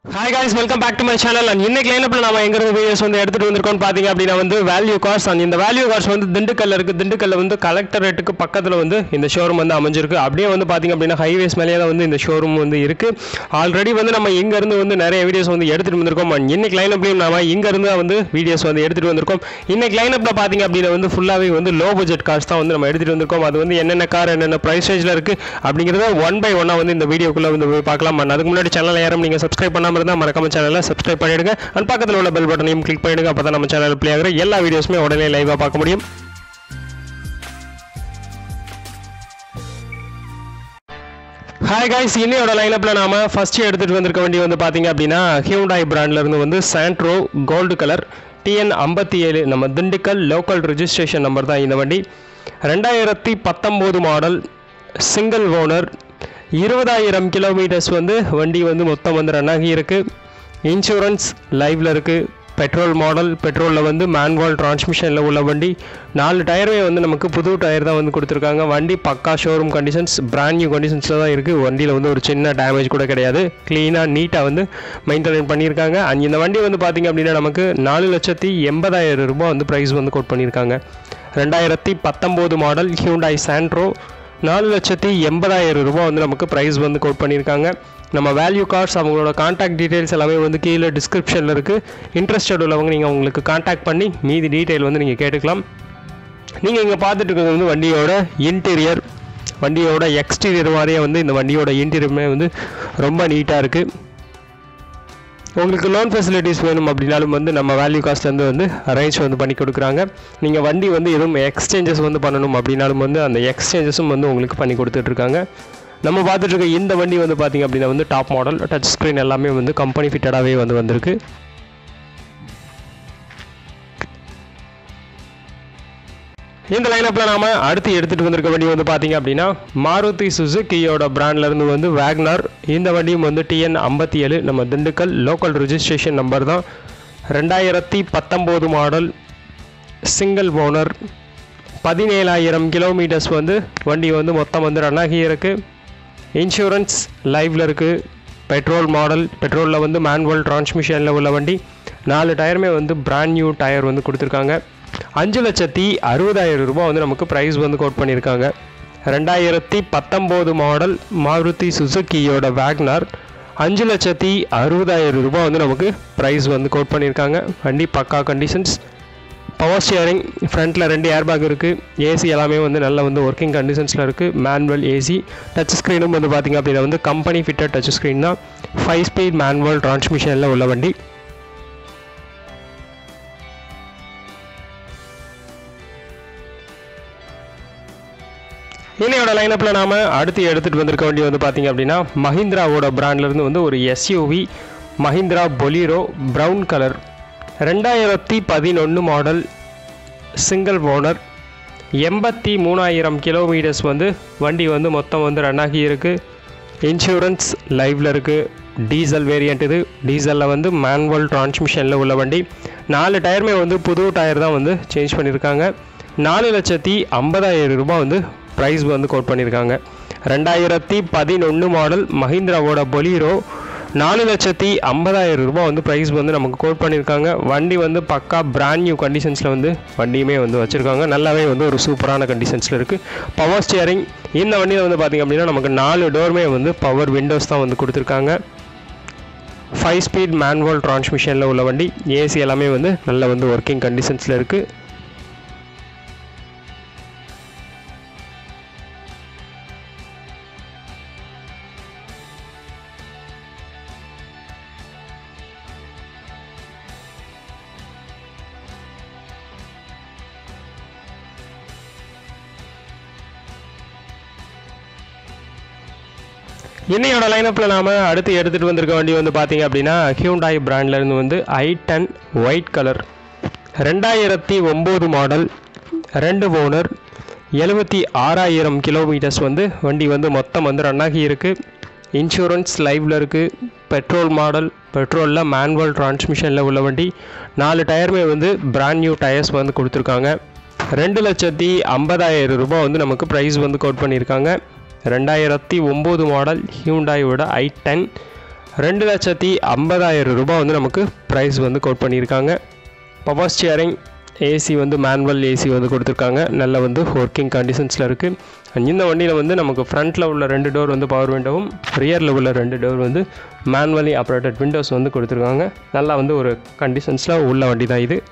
hi guys welcome back to my channel and இன்னைக்கு லைனப்பில் நம்ம எங்க இருந்து வீடியோஸ் வந்து எடுத்துட்டு வந்திருக்கோம் பாத்தீங்க அப்படின்னா வந்து வேல்யூ கார்ஸ் அண்ட் இந்த வேல்யூ கார்ஸ் வந்து திண்டுக்கல்ல இருக்கு திண்டுக்கல்ல வந்து கலெக்டரேட்டுக்கு பக்கத்துல வந்து இந்த ஷோரூம் வந்து அமைஞ்சிருக்கு அப்படியே வந்து பாத்தீங்க அப்படின்னா ஹைவேஸ் மேலேயே தான் வந்து இந்த ஷோரூம் வந்து இருக்கு ஆல்ரெடி வந்து நம்ம இங்க இருந்து வந்து நிறைய வீடியோஸ் வந்து எடுத்துட்டு வந்திருக்கோம் அண்ட் இன்னைக்கு லைனப்லையும் நாம இங்க இருந்து தான் வந்து வீடியோஸ் வந்து எடுத்துட்டு வந்திருக்கோம் இன்னைக்கு லைனப்ல பாத்தீங்க அப்படின்னா வந்து ஃபுல்லாவே வந்து லோ பட்ஜெட் கார்ஸ் தான் வந்து நம்ம எடுத்துட்டு வந்திருக்கோம் அது வந்து என்னென்ன கார் என்னென்ன பிரைஸ் ரேஞ்சில் இருக்கு அப்படிங்கிறத ஒன் பை ஒன்னா வந்து இந்த வீடியோக்குள்ள வந்து போய் பார்க்கலாம் And அதுக்கு முன்னாடி சேனல் யாரும் நீங்க சப்ஸ்கிரைப் பண்ணாம இருந்தா மறக்காம சேனலை சப்ஸ்கிரைப் பண்ணிடுங்க அண்ட் பக்கத்தில் உள்ள பெல் பட்டனையும் கிளிக் பண்ணிடுங்க அப்பதான் நம்ம சேனல் ப்ளே ஆகிற எல்லா வீடியோஸுமே உடனே லைவா பார்க்க முடியும் ஹாய் காய்ஸ் இன்னையோட லைனப்ல நாம ஃபர்ஸ்ட் எடுத்துட்டு வந்திருக்க வண்டி வந்து பாத்தீங்க அப்படின்னா ஹியூண்டாய் பிராண்ட்ல இருந்து வந்து சாண்ட்ரோ கோல்டு கலர் டிஎன் ஐம்பத்தி ஏழு நம்ம திண்டுக்கல் லோக்கல் ரெஜிஸ்ட்ரேஷன் நம்பர் தான் இந்த வண்டி ரெண்டாயிரத்தி பத்தொம்போது மாடல் சிங்கிள் ஓனர் இருபதாயிரம் கிலோமீட்டர்ஸ் வந்து வண்டி வந்து மொத்தம் வந்து ரன் ஆகி இருக்கு இன்சூரன்ஸ் லைவ்ல இருக்கு பெட்ரோல் மாடல் பெட்ரோலில் வந்து மேன்வால் டிரான்ஸ்மிஷனில் உள்ள வண்டி நாலு டயருமே வந்து நமக்கு புது டயர் தான் வந்து கொடுத்துருக்காங்க வண்டி பக்கா ஷோரூம் கண்டிஷன்ஸ் பிராண்ட் நியூ கண்டிஷன்ஸில் தான் இருக்குது வண்டியில் வந்து ஒரு சின்ன டேமேஜ் கூட கிடையாது க்ளீனாக நீட்டாக வந்து மெயின்டைன் பண்ணியிருக்காங்க அண்ட் இந்த வண்டி வந்து பார்த்திங்க அப்படின்னா நமக்கு நாலு லட்சத்தி எண்பதாயிரம் ரூபாய் வந்து ப்ரைஸ் வந்து கோட் பண்ணியிருக்காங்க ரெண்டாயிரத்தி பத்தொம்போது மாடல் ஹியூண்டாய் சாண்ட்ரோ நாலு லட்சத்தி எண்பதாயிரம் ரூபாய் வந்து நமக்கு ப்ரைஸ் வந்து கோட் பண்ணியிருக்காங்க நம்ம வேல்யூ கார்ட்ஸ் அவங்களோட காண்டாக்ட் டீட்டெயில்ஸ் எல்லாமே வந்து கீழே டிஸ்கிரிப்ஷனில் இருக்குது இன்ட்ரெஸ்டட் உள்ளவங்க நீங்கள் உங்களுக்கு காண்டாக்ட் பண்ணி மீதி டீட்டெயில் வந்து நீங்கள் கேட்டுக்கலாம் நீங்கள் இங்கே பார்த்துட்டு இருக்கிறது வந்து வண்டியோட இன்டீரியர் வண்டியோட எக்ஸ்டீரியர் மாதிரியே வந்து இந்த வண்டியோட இன்டீரியருமே வந்து ரொம்ப நீட்டாக இருக்குது உங்களுக்கு லோன் ஃபெசிலிட்டிஸ் வேணும் அப்படின்னாலும் வந்து நம்ம வேல்யூ காஸ்ட்லேருந்து வந்து அரேஞ்ச் வந்து பண்ணி கொடுக்குறாங்க நீங்கள் வண்டி வந்து எதுவும் எக்ஸ்சேஞ்சஸ் வந்து பண்ணணும் அப்படின்னாலும் வந்து அந்த எக்ஸ்சேஞ்சஸும் வந்து உங்களுக்கு பண்ணி கொடுத்துட்ருக்காங்க நம்ம பார்த்துட்டு இருக்க இந்த வண்டி வந்து பார்த்திங்க அப்படின்னா வந்து டாப் மாடல் டச் ஸ்க்ரீன் எல்லாமே வந்து கம்பெனி ஃபிட்டடாகவே வந்து வந்திருக்கு இந்த லைனப்பில் நாம அடுத்து எடுத்துகிட்டு வந்திருக்க வண்டி வந்து பார்த்தீங்க அப்படின்னா மாருதி சுசுக்கியோட பிராண்ட்ல இருந்து வந்து வேக்னார் இந்த வண்டியும் வந்து டிஎன் ஐம்பத்தி ஏழு நம்ம திண்டுக்கல் லோக்கல் ரிஜிஸ்ட்ரேஷன் நம்பர் தான் ரெண்டாயிரத்தி பத்தொம்போது மாடல் சிங்கிள் ஓனர் பதினேழாயிரம் கிலோமீட்டர்ஸ் வந்து வண்டி வந்து மொத்தம் வந்து ரன் ஆகி இருக்கு இன்சூரன்ஸ் லைவ்ல இருக்கு பெட்ரோல் மாடல் பெட்ரோலில் வந்து மேனுவல் டிரான்ஸ்மிஷனில் உள்ள வண்டி நாலு டயருமே வந்து பிராண்ட் நியூ டயர் வந்து கொடுத்துருக்காங்க அஞ்சு லட்சத்தி அறுபதாயிரம் ரூபாய் வந்து நமக்கு ப்ரைஸ் வந்து கோட் பண்ணியிருக்காங்க ரெண்டாயிரத்தி பத்தொம்போது மாடல் மாருதி சுசுக்கியோட வேக்னார் அஞ்சு லட்சத்தி அறுபதாயிரம் ரூபாய் வந்து நமக்கு ப்ரைஸ் வந்து கோட் பண்ணியிருக்காங்க வண்டி பக்கா கண்டிஷன்ஸ் பவர் ஸ்டியரிங் ஃப்ரண்ட்டில் ரெண்டு ஏர்பேக் இருக்குது ஏசி எல்லாமே வந்து நல்ல வந்து ஒர்க்கிங் கண்டிஷன்ஸில் இருக்குது மேனுவல் ஏசி டச் ஸ்க்ரீனும் வந்து பார்த்திங்க அப்படின்னா வந்து கம்பெனி ஃபிட்டட் டச் ஸ்க்ரீன் தான் ஃபைவ் ஸ்பீட் மேனுவல் டிரான்ஸ்மிஷனில் உள்ள வண்டி இன்னையோட லைனப்பில் நாம அடுத்து எடுத்துகிட்டு வந்திருக்க வண்டி வந்து பார்த்தீங்க அப்படின்னா மஹிந்திராவோட பிராண்ட்லேருந்து வந்து ஒரு SUV Mahindra Bolero brown colour ரெண்டாயிரத்தி பதினொன்று மாடல் சிங்கிள் ஓனர் எண்பத்தி மூணாயிரம் கிலோமீட்டர்ஸ் வந்து வண்டி வந்து மொத்தம் வந்து ரன் ஆகி இருக்குது இன்சூரன்ஸ் லைவில் இருக்குது டீசல் வேரியண்ட் இது டீசலில் வந்து மேனுவல் டிரான்ஸ்மிஷனில் உள்ள வண்டி நாலு டயருமே வந்து புது டயர் தான் வந்து சேஞ்ச் பண்ணியிருக்காங்க நாலு லட்சத்தி ஐம்பதாயிரம் ரூபாய் வந்து ப்ரைஸ் வந்து கோட் பண்ணியிருக்காங்க ரெண்டாயிரத்தி பதினொன்று மாடல் மஹிந்திராவோட பொலீரோ நாலு லட்சத்தி ஐம்பதாயிரம் ரூபாய் வந்து ப்ரைஸ் வந்து நமக்கு கோட் பண்ணியிருக்காங்க வண்டி வந்து பக்கா பிராண்ட் நியூ கண்டிஷன்ஸில் வந்து வண்டியுமே வந்து வச்சுருக்காங்க நல்லாவே வந்து ஒரு சூப்பரான கண்டிஷன்ஸில் இருக்குது பவர் ஸ்டியரிங் இந்த வண்டியில் வந்து பார்த்திங்க அப்படின்னா நமக்கு நாலு டோருமே வந்து பவர் விண்டோஸ் தான் வந்து கொடுத்துருக்காங்க ஃபைவ் ஸ்பீட் மேனுவல் டிரான்ஸ்மிஷனில் உள்ள வண்டி ஏசி எல்லாமே வந்து நல்ல வந்து ஒர்க்கிங் கண்டிஷன்ஸில் இருக்குது இன்னையோட லைனப்பில் நாம அடுத்து எடுத்துகிட்டு வந்திருக்க வண்டி வந்து பார்த்தீங்க அப்படின்னா ஹியூண்டாய் பிராண்ட்ல இருந்து வந்து ஐ டென் ஒயிட் கலர் ரெண்டாயிரத்தி ஒம்பது மாடல் ரெண்டு ஓனர் எழுபத்தி ஆறாயிரம் கிலோமீட்டர்ஸ் வந்து வண்டி வந்து மொத்தம் வந்து ரன் ஆகி இருக்கு இன்சூரன்ஸ் லைவ்ல இருக்கு பெட்ரோல் மாடல் பெட்ரோலில் மேனுவல் டிரான்ஸ்மிஷனில் உள்ள வண்டி நாலு டயருமே வந்து பிராண்ட் நியூ டயர்ஸ் வந்து கொடுத்துருக்காங்க ரெண்டு லட்சத்தி ஐம்பதாயிரம் ரூபாய் வந்து நமக்கு ப்ரைஸ் வந்து கோட் பண்ணியிருக்காங்க ரெண்டாயிரத்தி ஒம்பது மாடல் ஹியூண்டாயோட ஐ டென் ரெண்டு லட்சத்தி ஐம்பதாயிரம் ரூபாய் வந்து நமக்கு ப்ரைஸ் வந்து கோட் பண்ணியிருக்காங்க பவர் ஸ்டியரிங் ஏசி வந்து மேனுவல் ஏசி வந்து கொடுத்துருக்காங்க நல்ல வந்து ஒர்க்கிங் கண்டிஷன்ஸில் இருக்குது அண்ட் இந்த வண்டியில் வந்து நமக்கு ஃப்ரண்ட்டில் உள்ள ரெண்டு டோர் வந்து பவர் விண்டோவும் ரியரில் உள்ள ரெண்டு டோர் வந்து மேனுவலி ஆப்ரேட்டட் விண்டோஸ் வந்து கொடுத்துருக்காங்க நல்லா வந்து ஒரு கண்டிஷன்ஸில் உள்ள வண்டி தான் இது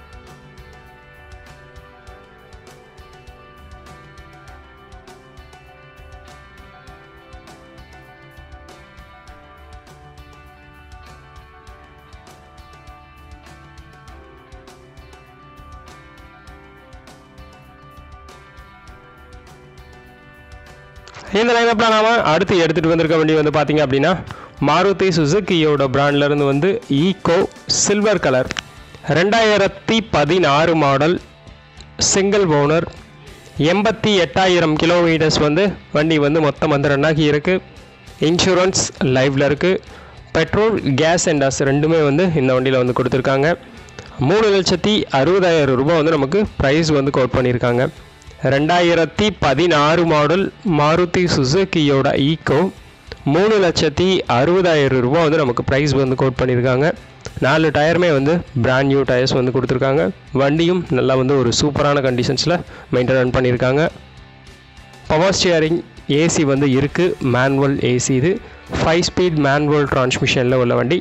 இந்த லைனப்பில் நாம அடுத்து எடுத்துகிட்டு வந்திருக்க வண்டி வந்து பார்த்தீங்க அப்படின்னா மாருதி சுசுக்கியோட பிராண்ட்லேருந்து வந்து ஈகோ சில்வர் கலர் ரெண்டாயிரத்தி பதினாறு மாடல் சிங்கிள் ஓனர் எண்பத்தி எட்டாயிரம் கிலோமீட்டர்ஸ் வந்து வண்டி வந்து மொத்தம் வந்து ரன் ஆகி இருக்குது இன்சூரன்ஸ் லைவில் இருக்குது பெட்ரோல் கேஸ் அண்ட் அஸ் ரெண்டுமே வந்து இந்த வண்டியில் வந்து கொடுத்துருக்காங்க மூணு லட்சத்தி அறுபதாயிரம் ரூபாய் வந்து நமக்கு ப்ரைஸ் வந்து கோட் பண்ணியிருக்காங்க ரெண்டாயிரத்தி பதினாறு மாடல் மாருதி சுசுக்கியோட ஈக்கோ மூணு லட்சத்தி அறுபதாயிரம் ரூபாய் வந்து நமக்கு ப்ரைஸ் வந்து கோட் பண்ணியிருக்காங்க நாலு டயருமே வந்து பிராண்ட் நியூ டயர்ஸ் வந்து கொடுத்துருக்காங்க வண்டியும் நல்லா வந்து ஒரு சூப்பரான கண்டிஷன்ஸில் மெயின்டைன் பண்ணியிருக்காங்க பவர் ஸ்டியரிங் ஏசி வந்து இருக்குது மேனுவல் ஏசி இது ஃபைவ் ஸ்பீட் மேனுவல் டிரான்ஸ்மிஷனில் உள்ள வண்டி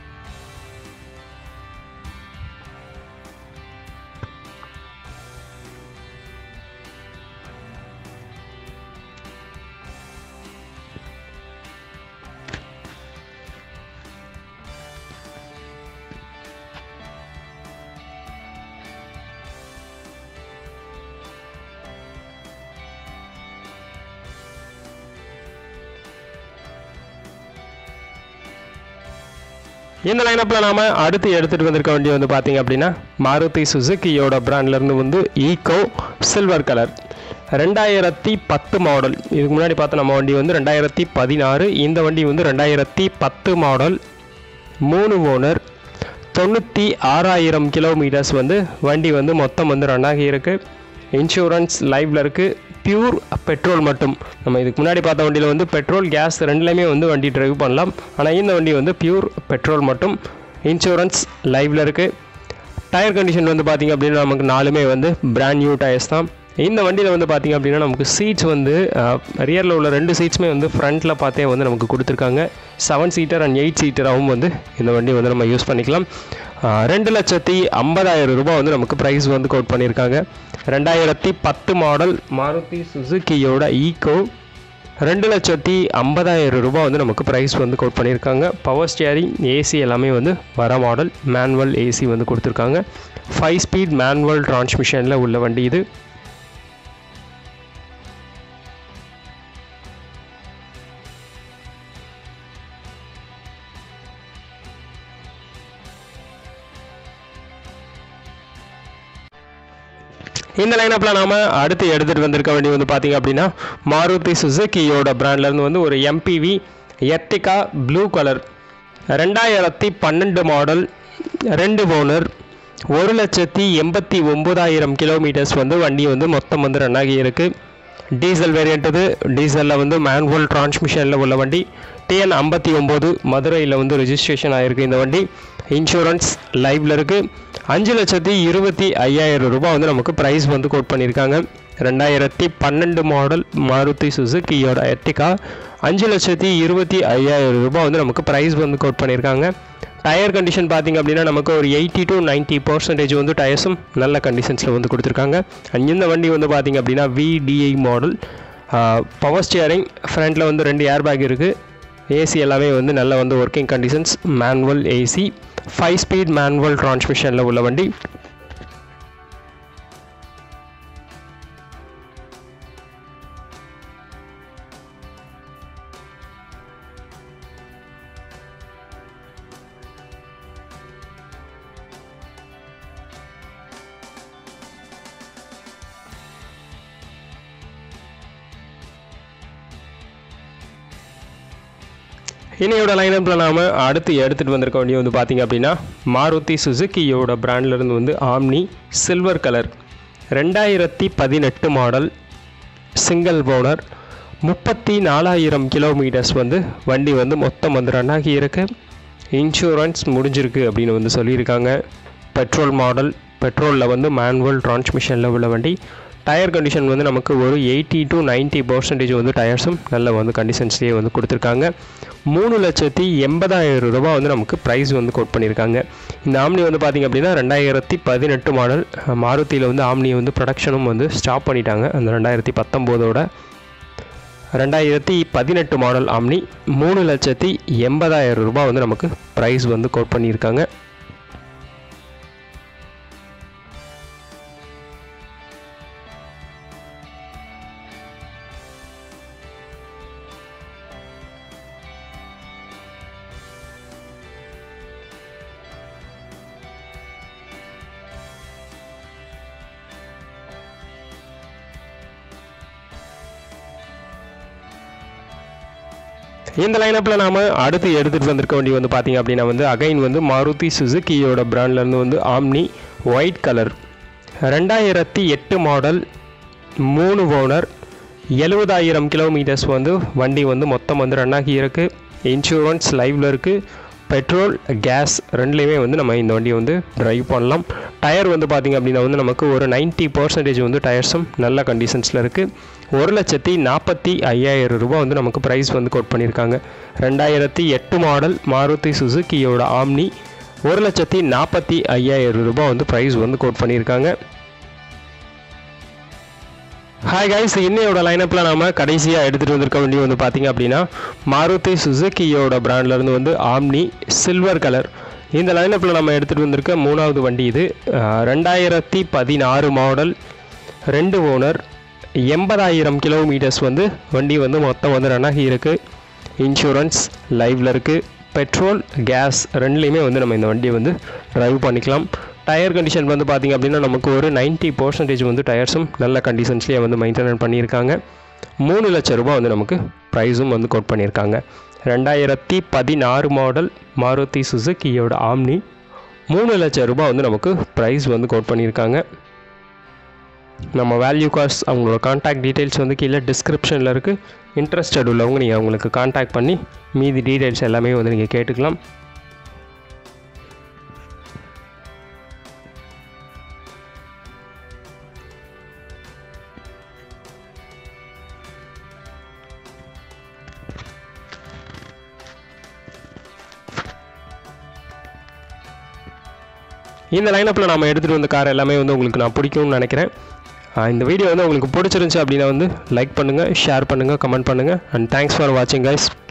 இந்த லைனப்பில் நாம அடுத்து எடுத்துகிட்டு வந்திருக்க வண்டி வந்து பார்த்தீங்க அப்படின்னா மாருதி சுசுக்கியோட பிராண்ட்லேருந்து வந்து ஈகோ சில்வர் கலர் ரெண்டாயிரத்தி பத்து மாடல் இதுக்கு முன்னாடி பார்த்த நம்ம வண்டி வந்து ரெண்டாயிரத்தி பதினாறு இந்த வண்டி வந்து ரெண்டாயிரத்தி பத்து மாடல் மூணு ஓனர் தொண்ணூற்றி ஆறாயிரம் கிலோமீட்டர்ஸ் வந்து வண்டி வந்து மொத்தம் வந்து ரன் ஆகி இருக்குது இன்சூரன்ஸ் லைவில் இருக்குது பியூர் பெட்ரோல் மட்டும் நம்ம இதுக்கு முன்னாடி பார்த்த வண்டியில் வந்து பெட்ரோல் கேஸ் ரெண்டுலேயுமே வந்து வண்டி டிரைவ் பண்ணலாம் ஆனால் இந்த வண்டி வந்து பியூர் பெட்ரோல் மட்டும் இன்சூரன்ஸ் லைவில் இருக்குது டயர் கண்டிஷன் வந்து பார்த்திங்க அப்படின்னா நமக்கு நாலுமே வந்து பிராண்ட் நியூ டயர்ஸ் தான் இந்த வண்டியில் வந்து பார்த்திங்க அப்படின்னா நமக்கு சீட்ஸ் வந்து ரியரில் உள்ள ரெண்டு சீட்ஸுமே வந்து ஃப்ரண்ட்டில் பார்த்தே வந்து நமக்கு கொடுத்துருக்காங்க செவன் சீட்டர் அண்ட் எயிட் சீட்டராகவும் வந்து இந்த வண்டி வந்து நம்ம யூஸ் பண்ணிக்கலாம் ஆஹ் ரெண்டு லட்சத்தி ஐம்பதாயிரம் ரூபாய் வந்து நமக்கு ப்ரைஸ் வந்து கோட் பண்ணியிருக்காங்க ரெண்டாயிரத்தி பத்து மாடல் மாருதி சுசுக்கியோட ஈகோ ரெண்டு லட்சத்தி ஐம்பதாயிரம் ரூபாய் வந்து நமக்கு ப்ரைஸ் வந்து கோட் பண்ணியிருக்காங்க பவர் ஸ்டியரிங் ஏசி எல்லாமே வந்து வர மாடல் மேனுவல் ஏசி வந்து கொடுத்துருக்காங்க ஃபைவ் ஸ்பீட் மேனுவல் டிரான்ஸ்மிஷனில் உள்ள வண்டி இது இந்த லைனப்பில் நாம அடுத்து எடுத்துகிட்டு வந்திருக்க வண்டி வந்து பார்த்தீங்க அப்படின்னா மாருதி சுசுக்கியோட பிராண்ட்லேருந்து வந்து ஒரு எம்பிவி எர்டிகா ப்ளூ கலர் ரெண்டாயிரத்தி பன்னெண்டு மாடல் ரெண்டு ஓனர் ஒரு லட்சத்தி எண்பத்தி ஒம்பதாயிரம் கிலோமீட்டர்ஸ் வந்து வண்டி வந்து மொத்தம் வந்து ரன் ஆகி இருக்குது டீசல் வேரியண்ட் இது டீசலில் வந்து மேனுவல் டிரான்ஸ்மிஷனில் உள்ள வண்டி டிஎன் ஐம்பத்தி ஒம்பது மதுரையில் வந்து ரெஜிஸ்ட்ரேஷன் ஆகிருக்கு இந்த வண்டி இன்சூரன்ஸ் லைவில் இருக்குது அஞ்சு லட்சத்தி இருபத்தி ஐயாயிரம் ரூபாய் வந்து நமக்கு ப்ரைஸ் வந்து கோட் பண்ணியிருக்காங்க ரெண்டாயிரத்தி பன்னெண்டு மாடல் மாருதி சுசுக்கியோட எர்டிகா அஞ்சு லட்சத்தி இருபத்தி ஐயாயிரம் ரூபாய் வந்து நமக்கு ப்ரைஸ் வந்து கோட் பண்ணியிருக்காங்க டயர் கண்டிஷன் பார்த்தீங்க அப்படின்னா நமக்கு ஒரு எயிட்டி டு 90% பர்சன்டேஜ் வந்து டயர்ஸும் நல்ல கண்டிஷன்ஸில் வந்து கொடுத்துருக்காங்க அண்ட் இந்த வண்டி வந்து பார்த்தீங்க அப்படின்னா விடிஐ மாடல் பவர் ஸ்டியரிங் ஃப்ரண்ட்டில் வந்து ரெண்டு ஏர் பேக் இருக்குது ஏசி எல்லாமே வந்து நல்ல வந்து working conditions manual AC five speed manual டிரான்ஸ்மிஷனில் உள்ள வண்டி இனியோட லைனப்பில் நாம் அடுத்து எடுத்துகிட்டு வந்திருக்க வண்டி வந்து பார்த்தீங்க அப்படின்னா மாருதி சுசுக்கியோட பிராண்ட்லேருந்து வந்து ஆம்னி சில்வர் கலர் ரெண்டாயிரத்தி பதினெட்டு மாடல் சிங்கிள் ஓனர் முப்பத்தி நாலாயிரம் கிலோமீட்டர்ஸ் வந்து வண்டி வந்து மொத்தம் வந்து ரன் ஆகி இருக்கு இன்சூரன்ஸ் முடிஞ்சிருக்கு அப்படின்னு வந்து சொல்லியிருக்காங்க பெட்ரோல் மாடல் பெட்ரோலில் வந்து மேனுவல் டிரான்ஸ்மிஷனில் உள்ள வண்டி டயர் கண்டிஷன் வந்து நமக்கு ஒரு எயிட்டி டு 90% பர்சன்டேஜ் வந்து டயர்ஸும் நல்ல வந்து கண்டிஷன்ஸ்லேயே வந்து கொடுத்துருக்காங்க மூணு லட்சத்தி எண்பதாயிரம் ரூபாய் வந்து நமக்கு ப்ரைஸ் வந்து கோட் பண்ணியிருக்காங்க இந்த ஆம்னி வந்து பார்த்திங்க அப்படின்னா ரெண்டாயிரத்தி பதினெட்டு மாடல் மாருதியில் வந்து ஆம்னி வந்து ப்ரொடக்ஷனும் வந்து ஸ்டாப் பண்ணிட்டாங்க அந்த ரெண்டாயிரத்தி பத்தொம்போதோட ரெண்டாயிரத்தி பதினெட்டு மாடல் ஆம்னி மூணு லட்சத்தி எண்பதாயிரம் ரூபாய் வந்து நமக்கு ப்ரைஸ் வந்து கோட் பண்ணியிருக்காங்க இந்த லைனப்பில் நாம் அடுத்து எடுத்துகிட்டு வந்திருக்க வண்டி வந்து பார்த்திங்க அப்படின்னா வந்து அகைன் வந்து மாருதி சுசுக்கியோட பிராண்ட்லேருந்து வந்து ஆம்னி ஒயிட் கலர் ரெண்டாயிரத்தி எட்டு மாடல் மூணு ஓனர் எழுபதாயிரம் கிலோமீட்டர்ஸ் வந்து வண்டி வந்து மொத்தம் வந்து ரன் ஆகி இருக்குது இன்சூரன்ஸ் லைவில் இருக்குது பெட்ரோல் கேஸ் ரெண்டுலேயுமே வந்து நம்ம இந்த வண்டியை வந்து ட்ரைவ் பண்ணலாம் டயர் வந்து பார்த்திங்க அப்படின்னா வந்து நமக்கு ஒரு 90% பர்சன்டேஜ் வந்து டயர்ஸும் நல்ல கண்டிஷன்ஸில் இருக்குது ஒரு லட்சத்தி நாற்பத்தி ஐயாயிரம் ரூபாய் வந்து நமக்கு ப்ரைஸ் வந்து கோட் பண்ணியிருக்காங்க ரெண்டாயிரத்தி எட்டு மாடல் மாருதி சுசுக்கியோட ஆம்னி ஒரு லட்சத்தி நாற்பத்தி ஐயாயிரம் ரூபாய் வந்து ப்ரைஸ் வந்து கோட் பண்ணியிருக்காங்க ஹாய் கைஸ் இன்னையோட லைனப்பில் நாம கடைசியாக எடுத்துகிட்டு வந்திருக்க வண்டி வந்து பார்த்தீங்க அப்படின்னா மாருதி சுசுக்கியோட பிராண்ட்லேருந்து வந்து ஆம்னி சில்வர் கலர் இந்த லைனப்பில் நம்ம எடுத்துகிட்டு வந்திருக்க மூணாவது வண்டி இது அஹ், ரெண்டாயிரத்தி பதினாறு மாடல் ரெண்டு ஓனர் எண்பதாயிரம் கிலோமீட்டர்ஸ் வந்து வண்டி வந்து மொத்தம் வந்து ரன் ஆகி இருக்குது இன்சூரன்ஸ் லைவில் இருக்குது பெட்ரோல் கேஸ் ரெண்டுலேயுமே வந்து நம்ம இந்த வண்டியை வந்து ட்ரைவ் பண்ணிக்கலாம் டயர் கண்டிஷன் வந்து பார்த்திங்க அப்படின்னா நமக்கு ஒரு 90% பர்சன்டேஜ் வந்து டயர்ஸும் நல்ல கண்டிஷன்ஸ்லேயே வந்து மெயின்டைன் பண்ணியிருக்காங்க மூணு லட்ச ரூபாய் வந்து நமக்கு ப்ரைஸும் வந்து கோட் பண்ணியிருக்காங்க ரெண்டாயிரத்தி பதினாறு மாடல் மாருதி சுசுக்கியோட ஆம்னி மூணு லட்ச ரூபாய் வந்து நமக்கு ப்ரைஸ் வந்து கோட் பண்ணியிருக்காங்க நம்ம வேல்யூ கார்ஸ் அவங்களோட காண்டாக்ட் டீட்டெயில்ஸ் வந்து கீழே டிஸ்கிரிப்ஷனில் இருக்குது இன்ட்ரெஸ்டட் உள்ளவங்க நீங்கள் அவங்களுக்கு காண்டாக்ட் பண்ணி மீதி டீட்டெயில்ஸ் எல்லாமே வந்து நீங்கள் கேட்டுக்கலாம் இந்த லைனப்பில் நம்ம எடுத்துகிட்டு வந்த கார் எல்லாமே வந்து உங்களுக்கு நான் பிடிக்கும்னு நினைக்கிறேன் ஆஹ் இந்த வீடியோ வந்து உங்களுக்கு பிடிச்சிருந்துச்சி அப்படின்னா வந்து லைக் பண்ணுங்கள் ஷேர் பண்ணுங்கள் கமெண்ட் பண்ணுங்கள் அண்ட் தேங்க்ஸ் ஃபார் வாட்சிங் கைஸ்